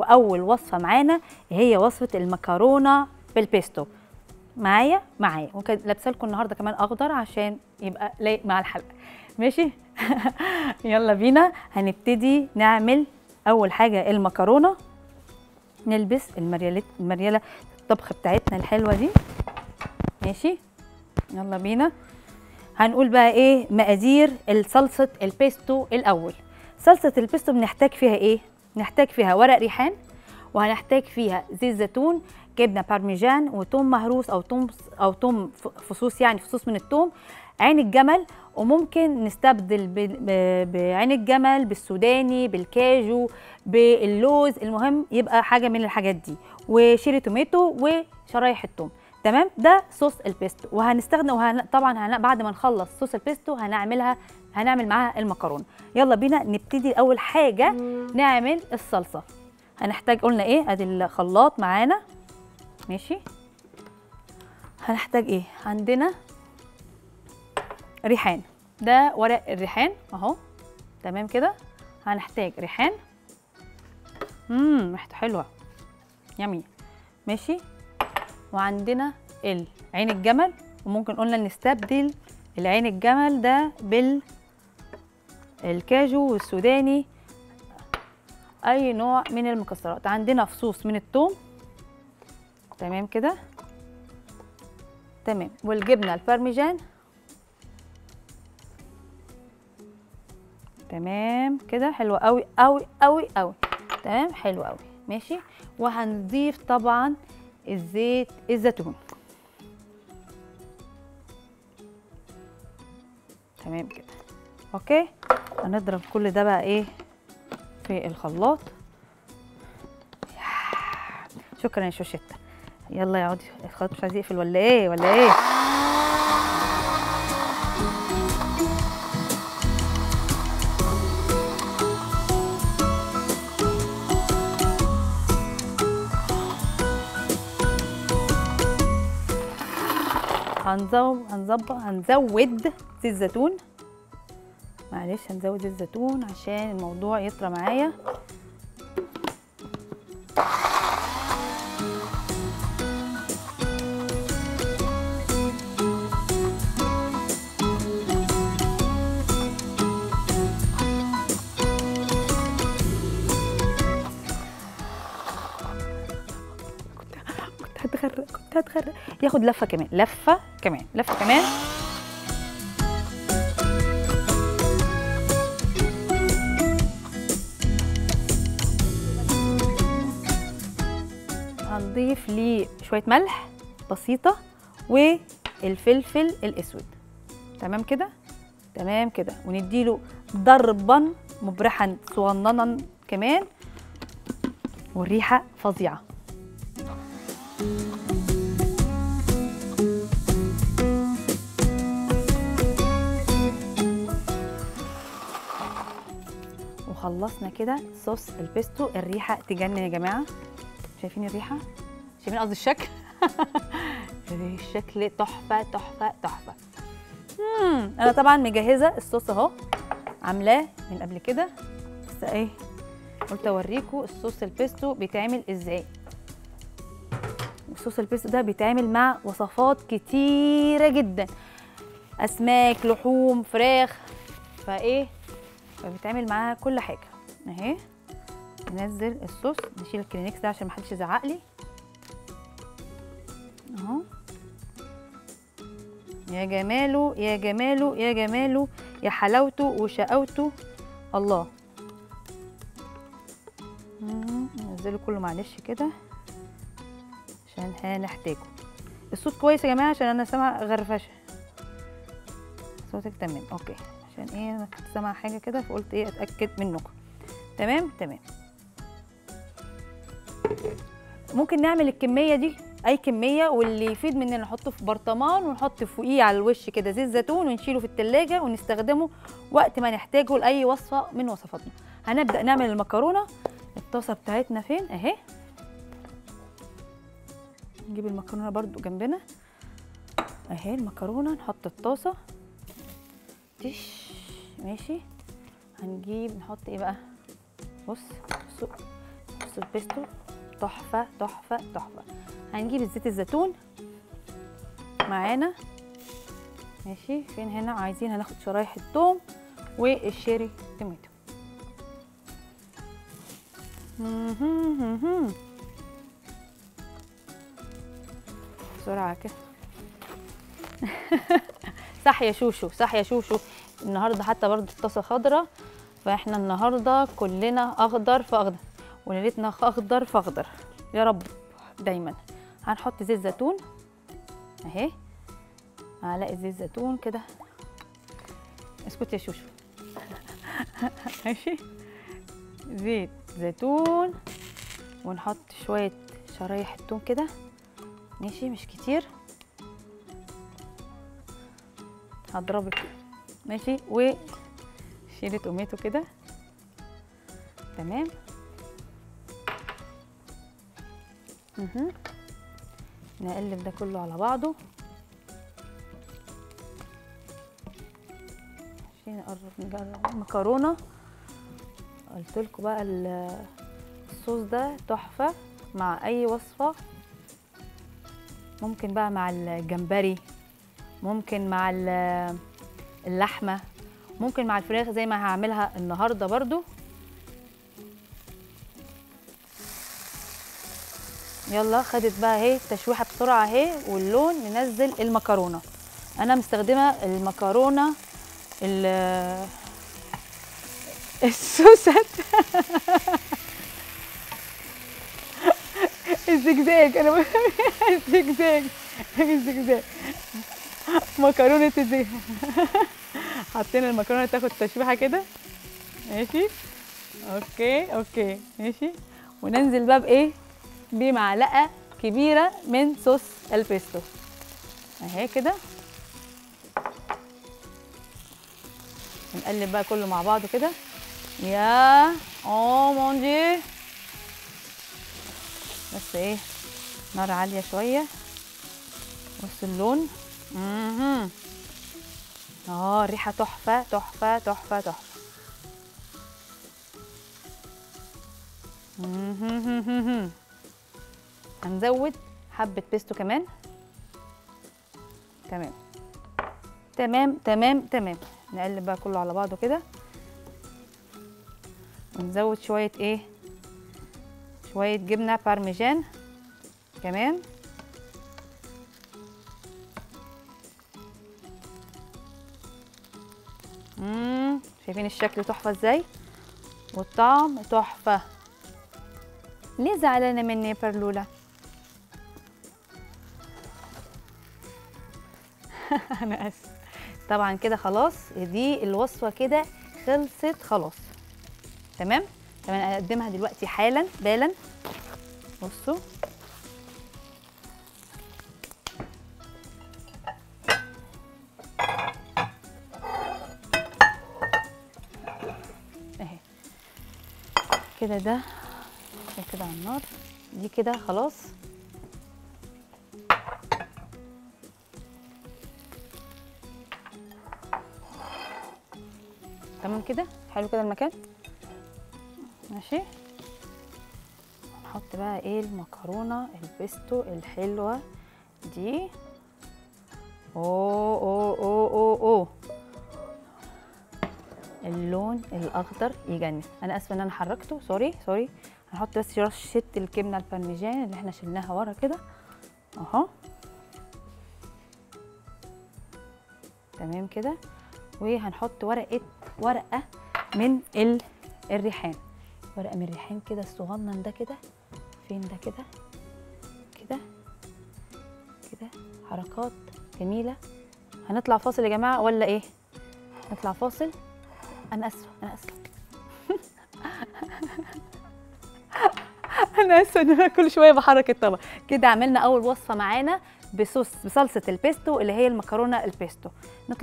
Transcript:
واول وصفه معانا هي وصفه المكرونه بالبيستو معايا معايا ممكن لابسه لكم النهارده كمان اخضر عشان يبقى لايق مع الحلقه ماشي يلا بينا هنبتدي نعمل اول حاجه المكرونه نلبس المريالات المرياله الطبخ بتاعتنا الحلوه دي ماشي يلا بينا هنقول بقى ايه مقادير صلصه البيستو الاول صلصه البيستو بنحتاج فيها ايه نحتاج فيها ورق ريحان وهنحتاج فيها زيت زيتون جبنه بارميجان وتوم مهروس او توم او توم فصوص يعني فصوص من التوم عين الجمل وممكن نستبدل بعين الجمل بالسوداني بالكاجو باللوز المهم يبقى حاجه من الحاجات دي وشيري توميتو وشرايح التوم تمام ده صوص البيستو وهنستخدم وهن... طبعا هن... بعد ما نخلص صوص البيستو هنعملها هنعمل معاها المكرونه يلا بينا نبتدي اول حاجه نعمل الصلصه هنحتاج قلنا ايه ادي الخلاط معانا ماشي هنحتاج ايه عندنا ريحان ده ورق الريحان اهو تمام كده هنحتاج ريحان امم ريحته حلوه يمي ماشي وعندنا العين الجمل وممكن قلنا نستبدل العين الجمل ده بال الكاجو والسوداني اي نوع من المكسرات عندنا فصوص من الثوم تمام كده تمام والجبنه البارميجان تمام كده حلو قوي قوي قوي قوي تمام حلو قوي ماشي وهنضيف طبعا الزيت الزيتون تمام كده اوكي هنضرب كل ده بقى ايه في الخلاط شكرا يا شوشتة يلا يا عودي الخلاط مش عايز يقفل ولا ايه ولا ايه هنزود هنظبط هنزود زيت زيتون معلش هنزود زيت زيتون عشان الموضوع يطرى معايا كنت هتغرق كنت هتغرق ياخد لفه كمان لفه كمان لفه كمان هنضيف ليه شويه ملح بسيطه والفلفل الاسود تمام كده تمام كده ونديله ضربا مبرحا صغننا كمان والريحه فظيعه وخلصنا كده صوص البيستو الريحه تجنن يا جماعه شايفين الريحه شايفين قصدي الشكل الشكل تحفه تحفه تحفه مم. انا طبعا مجهزه الصوص اهو عاملاه من قبل كده بس ايه قلت اوريكم الصوص البيستو بيتعمل ازاي صوص البيستو ده بيتعمل مع وصفات كتيره جدا اسماك لحوم فراخ فايه فبيتعمل معاها كل حاجه اهي ننزل الصوص نشيل الكلينكس ده عشان محدش يزعق لي اهو يا جماله يا جماله يا جماله يا حلاوته وشقاوته الله ننزله كله معلش كده عشان هنحتاجه الصوت كويس يا جماعه عشان انا سامعه غرفشه صوتك تمام اوكي عشان ايه انا كنت سامعه حاجه كده فقلت ايه اتاكد منكم تمام تمام ممكن نعمل الكميه دي اي كميه واللي يفيد مننا نحطه في برطمان ونحط فوقيه على الوش كده زيت زيتون ونشيله في التلاجة ونستخدمه وقت ما نحتاجه لاي وصفه من وصفاتنا هنبدا نعمل المكرونه الطاسه بتاعتنا فين اهي نجيب المكرونه برضو جنبنا اهي المكرونه نحط الطاسه تش ماشي هنجيب نحط ايه بقى بص بصوا بص صوص البيستو تحفه تحفه تحفه هنجيب زيت الزيتون معانا ماشي فين هنا عايزين هناخد شرايح الثوم والشيري توماتو مهم. بسرعه كده صح يا شوشو صح يا شوشو النهارده حتى برضه الطاسه خضراء فاحنا النهارده كلنا اخضر في اخضر وليلتنا اخضر في اخضر يا رب دايما هنحط زيت زيتون اهي معلقه زيت زيتون كده اسكت يا شوشو ماشي زيت زيتون ونحط شويه شرايح التوم كده ماشي مش كتير هضربك ماشي وشيلي توماتو كده تمام مهم. نقلب ده كله على بعضه عشان نقرب نجرب المكرونه قلت لكم بقى ال- الصوص ده تحفه مع اي وصفه ممكن بقى مع الجمبري ممكن مع ال- اللحمه ممكن مع الفراخ زي ما هعملها النهارده برضو يلا خدت بقى اهي تشويحه بسرعه اهي واللون ننزل المكرونه انا مستخدمه المكرونه ال السوست الزجزاج انا بقول الزجزاج الزجزاج مكرونه الزجزاج حطينا المكرونه تاخد تشويحه كده ماشي اوكي اوكي ماشي وننزل بقى بايه بمعلقه كبيره من صوص البيستو اهي كده نقلب بقى كله مع بعضه كده يا او مون دي بس ايه نار عاليه شويه بص اللون اها اه الريحه تحفه تحفه تحفه تحفه مهم. هنزود حبه بيستو كمان تمام تمام تمام تمام نقلب بقى كله على بعضه كده ونزود شويه ايه شويه جبنه بارميجان كمان امم شايفين الشكل تحفه ازاي والطعم تحفه ليه زعلانه مني يا برلوله انا اسف طبعا كده خلاص دي الوصفه كده خلصت خلاص تمام تمام اقدمها دلوقتي حالا بالا بصوا اهي كده ده ده كده على النار دي كده خلاص تمام كده حلو كده المكان ماشي نحط بقى ايه المكرونه البيستو الحلوه دي اوه اوه اوه اوه اوه اللون الاخضر يجنن انا اسفه ان انا حركته سوري سوري هنحط بس رشه الجبنه البارميجان اللي احنا شلناها ورا كده اهو تمام كده وهنحط ورقه ورقه من ال- الريحان ورقه من الريحان كده الصغنن ده كده فين ده كده كده كده حركات جميله هنطلع فاصل يا جماعه ولا ايه نطلع فاصل انا اسفه انا اسفه انا اسفه ان انا كل شويه بحرك الطبق كده عملنا اول وصفه معانا بصوص بصلصه البيستو اللي هي المكرونه البيستو نطلع